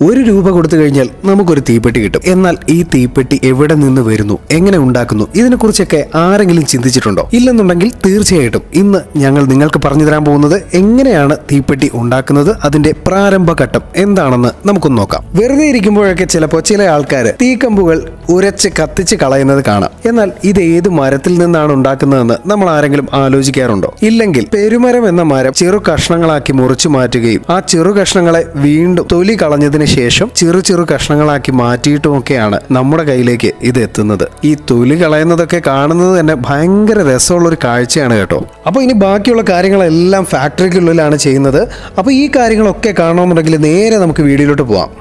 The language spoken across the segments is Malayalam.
ഒരു രൂപ കൊടുത്തു കഴിഞ്ഞാൽ നമുക്കൊരു തീപ്പെട്ടി കിട്ടും എന്നാൽ ഈ തീപ്പെട്ടി എവിടെ നിന്ന് വരുന്നു എങ്ങനെ ഉണ്ടാക്കുന്നു ഇതിനെക്കുറിച്ചൊക്കെ ആരെങ്കിലും ചിന്തിച്ചിട്ടുണ്ടോ ഇല്ലെന്നുണ്ടെങ്കിൽ തീർച്ചയായിട്ടും ഇന്ന് ഞങ്ങൾ നിങ്ങൾക്ക് പറഞ്ഞു തരാൻ പോകുന്നത് എങ്ങനെയാണ് തീപ്പെട്ടി ഉണ്ടാക്കുന്നത് അതിന്റെ പ്രാരംഭഘട്ടം എന്താണെന്ന് നമുക്കൊന്ന് നോക്കാം വെറുതെ ഇരിക്കുമ്പോഴൊക്കെ ചിലപ്പോൾ ചില ആൾക്കാർ തീക്കമ്പുകൾ ഉരച്ച് കത്തിച്ച് കളയുന്നത് കാണാം എന്നാൽ ഇത് ഏത് മരത്തിൽ നിന്നാണ് ഉണ്ടാക്കുന്നതെന്ന് നമ്മൾ ആരെങ്കിലും ആലോചിക്കാറുണ്ടോ ഇല്ലെങ്കിൽ പെരുമരം എന്ന മരം ചെറു കഷ്ണങ്ങളാക്കി മുറിച്ചു മാറ്റുകയും ആ ചെറു കഷ്ണങ്ങളെ വീണ്ടും തൊലി കളഞ്ഞതിന് ശേഷം ചെറു ചെറു കഷ്ണങ്ങളാക്കി മാറ്റിയിട്ടുമൊക്കെയാണ് നമ്മുടെ കയ്യിലേക്ക് ഇത് എത്തുന്നത് ഈ തൊലി കളയുന്നതൊക്കെ കാണുന്നത് തന്നെ ഭയങ്കര രസമുള്ള ഒരു കാഴ്ചയാണ് കേട്ടോ അപ്പോൾ ഇനി ബാക്കിയുള്ള കാര്യങ്ങളെല്ലാം ഫാക്ടറിക്കുള്ളിലാണ് ചെയ്യുന്നത് അപ്പോൾ ഈ കാര്യങ്ങളൊക്കെ കാണണമെന്നുണ്ടെങ്കിൽ നേരെ നമുക്ക് വീഡിയോയിലോട്ട് പോവാം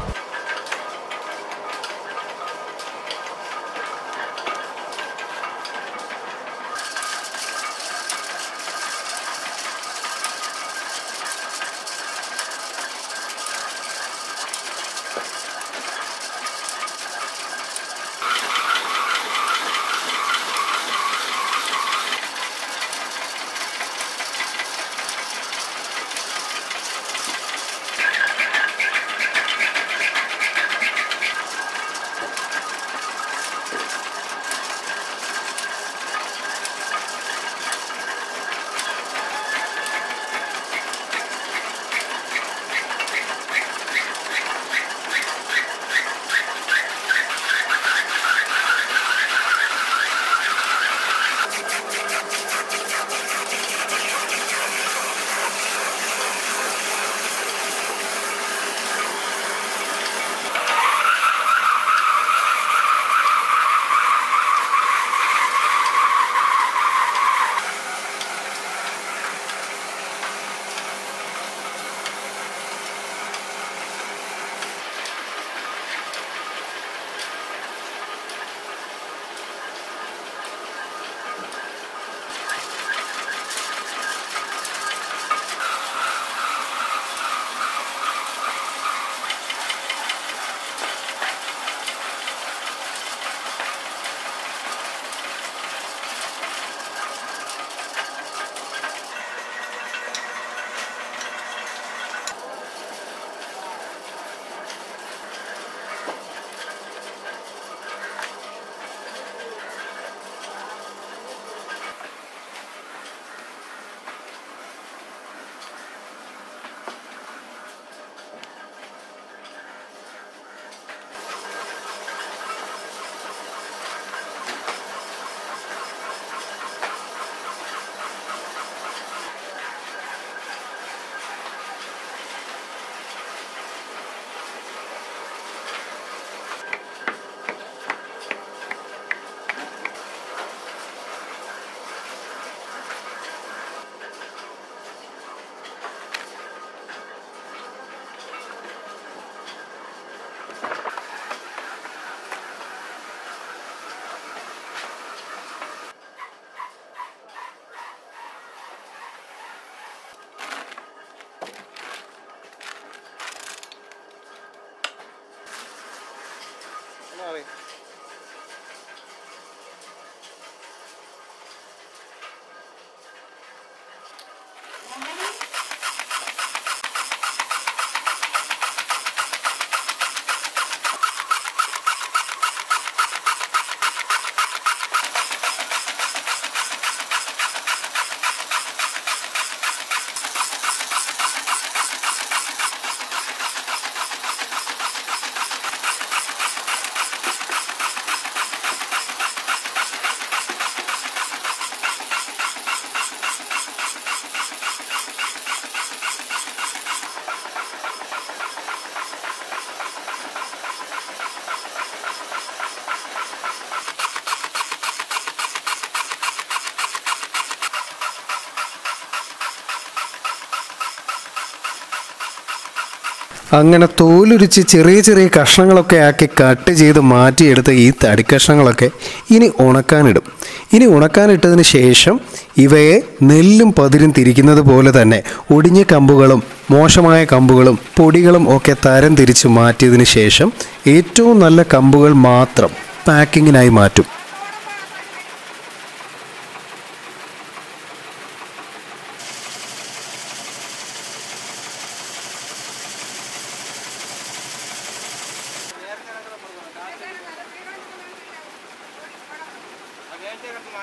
അങ്ങനെ തോലുരിച്ച് ചെറിയ ചെറിയ കഷ്ണങ്ങളൊക്കെ ആക്കി കട്ട് ചെയ്ത് മാറ്റിയെടുത്ത ഈ തടിക്കഷ്ണങ്ങളൊക്കെ ഇനി ഉണക്കാനിടും ഇനി ഉണക്കാനിട്ടതിന് ശേഷം ഇവയെ നെല്ലും പതിരും തിരിക്കുന്നത് പോലെ തന്നെ ഒടിഞ്ഞ കമ്പുകളും മോശമായ കമ്പുകളും പൊടികളും ഒക്കെ തരം തിരിച്ച് മാറ്റിയതിന് ശേഷം ഏറ്റവും നല്ല കമ്പുകൾ മാത്രം പാക്കിങ്ങിനായി മാറ്റും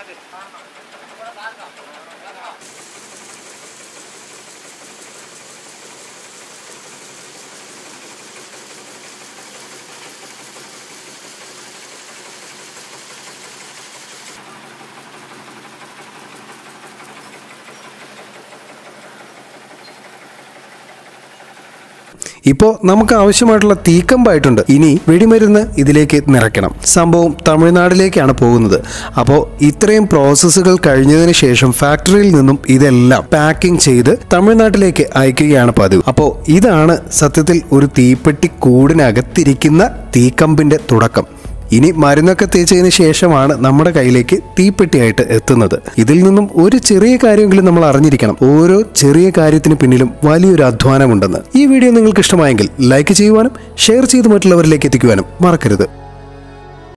ഇപ്പോൾ നമുക്ക് ആവശ്യമായിട്ടുള്ള തീക്കമ്പായിട്ടുണ്ട് ഇനി വെടിമരുന്ന് ഇതിലേക്ക് നിറയ്ക്കണം സംഭവം തമിഴ്നാട്ടിലേക്കാണ് പോകുന്നത് അപ്പോൾ ഇത്രയും പ്രോസസ്സുകൾ കഴിഞ്ഞതിന് ശേഷം ഫാക്ടറിയിൽ നിന്നും ഇതെല്ലാം പാക്കിംഗ് ചെയ്ത് തമിഴ്നാട്ടിലേക്ക് അയക്കുകയാണ് പതിവ് അപ്പോൾ ഇതാണ് സത്യത്തിൽ ഒരു തീപ്പെട്ടി കൂടിനകത്തിരിക്കുന്ന തീക്കമ്പിന്റെ തുടക്കം ഇനി മരുന്നൊക്കെ തേച്ചതിന് ശേഷമാണ് നമ്മുടെ കയ്യിലേക്ക് തീപ്പെട്ടിയായിട്ട് എത്തുന്നത് ഇതിൽ നിന്നും ഒരു ചെറിയ കാര്യമെങ്കിലും നമ്മൾ അറിഞ്ഞിരിക്കണം ഓരോ ചെറിയ കാര്യത്തിന് പിന്നിലും വലിയൊരു അധ്വാനമുണ്ടെന്ന് ഈ വീഡിയോ നിങ്ങൾക്ക് ഇഷ്ടമായെങ്കിൽ ലൈക്ക് ചെയ്യുവാനും ഷെയർ ചെയ്ത് മറ്റുള്ളവരിലേക്ക് എത്തിക്കുവാനും മറക്കരുത്